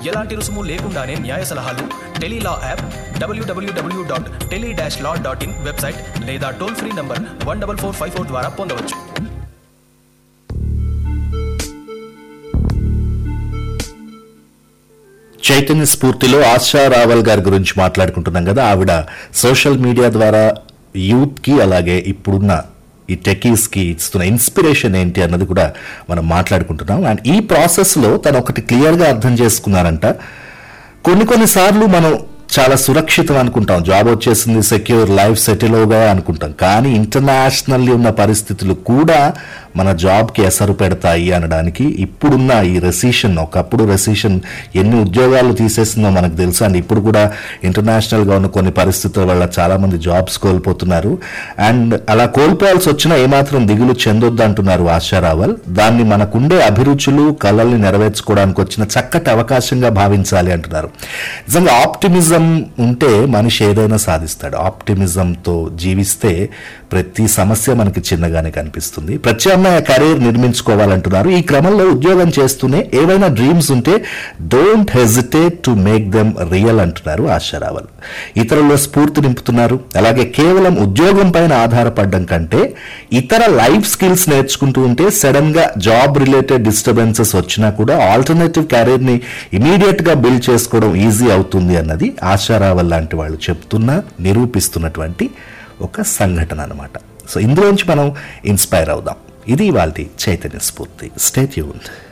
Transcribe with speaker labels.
Speaker 1: ఎలాంటి రుసుము లేకుండానే న్యాయ సలహాలు Tele Law app W W W dot tele dash law dot in website లేదా toll free number one double four five four ద్వారా పొందవచ్చు
Speaker 2: చైతన్య స్ఫూర్తిలో ఆశా రావల్ గారి గురించి మాట్లాడుకుంటున్నాం కదా ఆవిడ సోషల్ మీడియా ద్వారా యూత్ కి అలాగే ఇప్పుడున్న ఈ టెకీస్ కి ఇస్తున్న ఇన్స్పిరేషన్ ఏంటి అన్నది కూడా మనం మాట్లాడుకుంటున్నాం అండ్ ఈ ప్రాసెస్ లో తను ఒకటి క్లియర్ గా అర్థం చేసుకున్నారంట కొన్ని కొన్ని సార్లు మనం చాలా సురక్షితం అనుకుంటాం జాబ్ వచ్చేసింది సెక్యూర్ లైఫ్ సెటిల్ అవుగా అనుకుంటాం కానీ ఇంటర్నేషనల్లీ ఉన్న పరిస్థితులు కూడా మన జాబ్కి ఎసరు పెడతాయి అనడానికి ఇప్పుడున్న ఈ రెసిషన్ ఒకప్పుడు రెసిషన్ ఎన్ని ఉద్యోగాలు తీసేసిందో మనకు తెలుసు అండ్ ఇప్పుడు కూడా ఇంటర్నేషనల్గా ఉన్న కొన్ని పరిస్థితుల వల్ల చాలా మంది జాబ్స్ కోల్పోతున్నారు అండ్ అలా కోల్పోవాల్సి వచ్చినా ఏమాత్రం దిగులు చెందొద్దు అంటున్నారు ఆశారావల్ దాన్ని మనకుండే అభిరుచులు కళల్ని నెరవేర్చుకోవడానికి వచ్చిన చక్కటి అవకాశంగా భావించాలి అంటున్నారు నిజంగా ఆప్టిమిజం ఉంటే మనిషి ఏదైనా సాధిస్తాడు ఆప్టిమిజంతో జీవిస్తే ప్రతి సమస్య మనకి చిన్నగానే కనిపిస్తుంది ప్రత్యామ్నాయ కెరీర్ నిర్మించుకోవాలంటున్నారు ఈ క్రమంలో ఉద్యోగం చేస్తూనే ఏవైనా డ్రీమ్స్ ఉంటే don't hesitate to make them real అంటున్నారు ఆశారావల్ ఇతరుల్లో స్ఫూర్తి నింపుతున్నారు అలాగే కేవలం ఉద్యోగం పైన ఆధారపడడం కంటే ఇతర లైఫ్ స్కిల్స్ నేర్చుకుంటూ ఉంటే సడన్ గా జాబ్ రిలేటెడ్ డిస్టర్బెన్సెస్ వచ్చినా కూడా ఆల్టర్నేటివ్ కెరీర్ ని ఇమీడియట్ గా బిల్డ్ చేసుకోవడం ఈజీ అవుతుంది అన్నది ఆశారావల్ లాంటి వాళ్ళు చెప్తున్న నిరూపిస్తున్నటువంటి ఒక సంఘటన అనమాట సో ఇందులోంచి మనం ఇన్స్పైర్ అవుదాం ఇది వాళ్ళ చైతన్య స్ఫూర్తి స్టేట్ యూన్